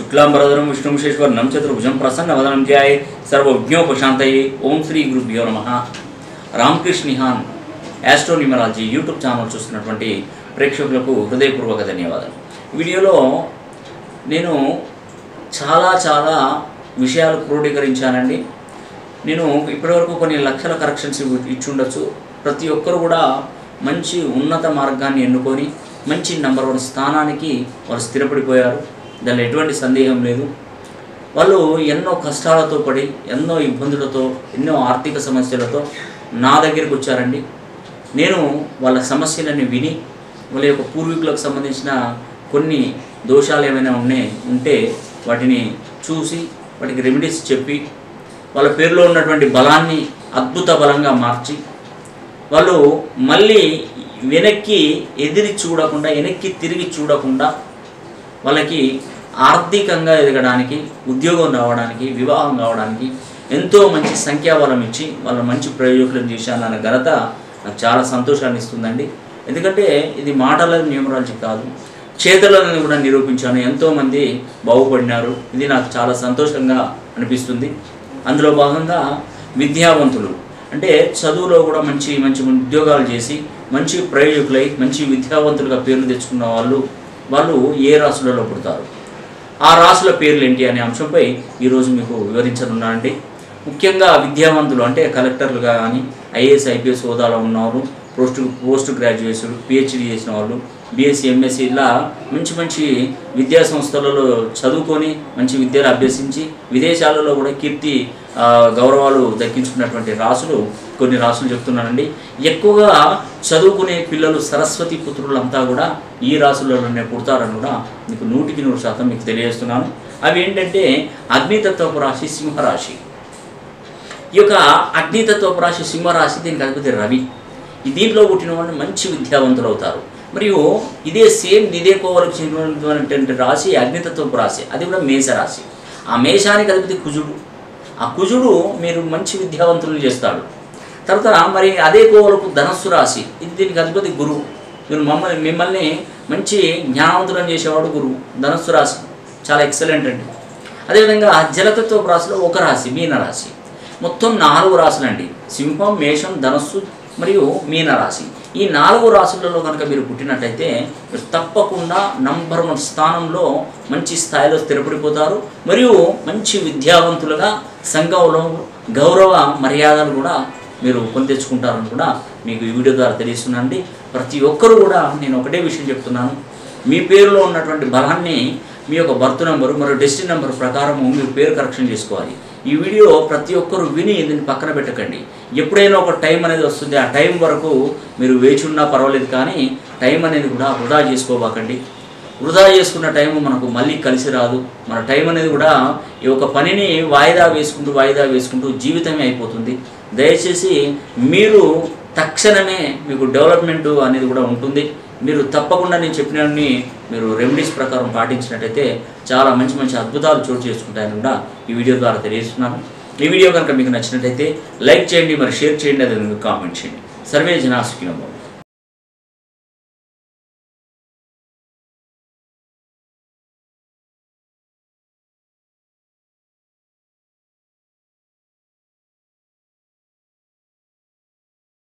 శుక్లాంబరధరం విష్ణుశేశ్వరం చతుర్భుజం ప్రసన్నవదనం ధ్యాయ సర్వజ్ఞోపశాంతయే ఓం శ్రీ గురుభ్యో నమ రామకృష్ణ నిహాన్ యాస్ట్రో న్యూమరాలజీ యూట్యూబ్ ఛానల్ చూస్తున్నటువంటి ప్రేక్షకులకు హృదయపూర్వక ధన్యవాదాలు ఈ వీడియోలో నేను చాలా చాలా విషయాలు క్రోడీకరించానండి నేను ఇప్పటివరకు కొన్ని లక్షల కరెక్షన్స్ ఇచ్చి ఉండొచ్చు ప్రతి ఒక్కరు కూడా మంచి ఉన్నత మార్గాన్ని ఎన్నుకొని మంచి నంబర్ వన్ స్థానానికి వాళ్ళు స్థిరపడిపోయారు దానిలో ఎటువంటి సందేహం లేదు వాళ్ళు ఎన్నో కష్టాలతో పడి ఎన్నో ఇబ్బందులతో ఎన్నో ఆర్థిక సమస్యలతో నా దగ్గరికి వచ్చారండి నేను వాళ్ళ సమస్యలని విని వాళ్ళ యొక్క పూర్వీకులకు సంబంధించిన కొన్ని దోషాలు ఏమైనా ఉన్నాయి ఉంటే వాటిని చూసి వాటికి రెమెడీస్ చెప్పి వాళ్ళ పేరులో ఉన్నటువంటి బలాన్ని అద్భుత బలంగా మార్చి వాళ్ళు మళ్ళీ వెనక్కి ఎదిరి చూడకుండా వెనక్కి తిరిగి చూడకుండా వాళ్ళకి ఆర్థికంగా ఎదగడానికి ఉద్యోగం రావడానికి వివాహం కావడానికి ఎంతో మంచి సంఖ్యాబలం ఇచ్చి వాళ్ళ మంచి ప్రయోజకులను చేశానన్న ఘనత నాకు చాలా సంతోషాన్ని ఇస్తుందండి ఎందుకంటే ఇది మాటల న్యూమరాలజీ కాదు చేతలను కూడా నిరూపించాను ఎంతోమంది బాగుపడినారు ఇది నాకు చాలా సంతోషంగా అనిపిస్తుంది అందులో భాగంగా విద్యావంతులు అంటే చదువులో కూడా మంచి మంచి ఉద్యోగాలు చేసి మంచి ప్రయోజకులై మంచి విద్యావంతులుగా పేర్లు తెచ్చుకున్న వాళ్ళు వాళ్ళు ఏ రాశులలో పుడతారు ఆ రాసుల పేర్లు ఏంటి అనే అంశంపై ఈరోజు మీకు వివరించనున్నానండి ముఖ్యంగా విద్యావంతులు అంటే కలెక్టర్లుగా కానీ ఐఏఎస్ ఐపీఎస్ హోదాలో ఉన్నవారు పోస్ట్ పోస్ట్ గ్రాడ్యుయేట్స్ పిహెచ్డి చేసిన వాళ్ళు బీఎస్సీ ఎంఎస్సీ ఇలా మంచి మంచి విద్యా సంస్థలలో చదువుకొని మంచి విద్యలు అభ్యసించి విదేశాలలో కూడా కీర్తి ఆ, గౌరవాలు దక్కించుకున్నటువంటి రాసులు కొన్ని రాసులు చెప్తున్నానండి ఎక్కువగా చదువుకునే పిల్లలు సరస్వతి పుత్రులంతా కూడా ఈ రాసులలోనే పుడతారని కూడా మీకు నూటికి నూరు శాతం మీకు తెలియజేస్తున్నాను అవి ఏంటంటే అగ్నితత్వపు రాశి సింహరాశి ఈ యొక్క అగ్నితత్వపు రాశి సింహరాశి దీనికి అధిపతి రవి ఈ దీంట్లో పుట్టిన వాళ్ళు మంచి విద్యావంతులు అవుతారు మరియు ఇదే సేమ్ ఇదే కోవలకు చెందినటువంటి రాశి అగ్నితత్వపు రాశి అది కూడా మేషరాశి ఆ మేషానికి అధిపతి కుజుడు ఆ కుజుడు మీరు మంచి విద్యావంతులు చేస్తాడు తర్వాత మరి అదే కోవలకు ధనస్సు రాశి ఇది దీనికి అధిపతి గురువు మీరు మమ్మల్ని మిమ్మల్ని మంచి జ్ఞానవంతులను చేసేవాడు గురువు ధనస్సు రాశి చాలా ఎక్సలెంట్ అండి అదేవిధంగా జలతత్వ రాశిలో ఒక రాశి మీన రాశి మొత్తం నాలుగు రాశులు అండి సింహం మేషం ధనస్సు మరియు మీన రాశి ఈ నాలుగు రాశులలో కనుక మీరు పుట్టినట్టయితే మీరు తప్పకుండా నంబర్ వన్ స్థానంలో మంచి స్థాయిలో స్థిరపడిపోతారు మరియు మంచి విద్యావంతులుగా సంఘంలో గౌరవ మర్యాదలు కూడా మీరు కొని తెచ్చుకుంటారని కూడా మీకు ఈ వీడియో ద్వారా తెలియస్తున్నానండి ప్రతి ఒక్కరు కూడా నేను ఒకటే విషయం చెప్తున్నాను మీ పేరులో ఉన్నటువంటి బలాన్ని మీ యొక్క బర్త్ నెంబరు మరియు డెస్టిన్ నెంబర్ ప్రకారం మీరు పేరు కరెక్షన్ చేసుకోవాలి ఈ వీడియో ప్రతి ఒక్కరు విని దీన్ని పక్కన పెట్టకండి ఎప్పుడైనా ఒక టైం అనేది వస్తుంది ఆ టైం వరకు మీరు వేచి ఉన్నా పర్వాలేదు కానీ టైం అనేది కూడా వృధా చేసుకోబాకండి వృధా చేసుకున్న టైం మనకు మళ్ళీ కలిసి రాదు మన టైం అనేది కూడా ఈ ఒక పనిని వాయిదా వేసుకుంటూ వాయిదా వేసుకుంటూ జీవితమే అయిపోతుంది దయచేసి మీరు తక్షణమే మీకు డెవలప్మెంట్ అనేది కూడా ఉంటుంది మీరు తప్పకుండా నేను చెప్పినవన్నీ మీరు రెమెడీస్ ప్రకారం పాటించినట్టయితే చాలా మంచి మంచి అద్భుతాలు చోటు చేసుకుంటాయని కూడా ఈ వీడియో ద్వారా తెలియజేస్తున్నాను ఈ వీడియో కనుక మీకు నచ్చినట్టయితే లైక్ చేయండి మరి షేర్ చేయండి అదే కామెంట్ చేయండి సర్వే జనాసుకినమో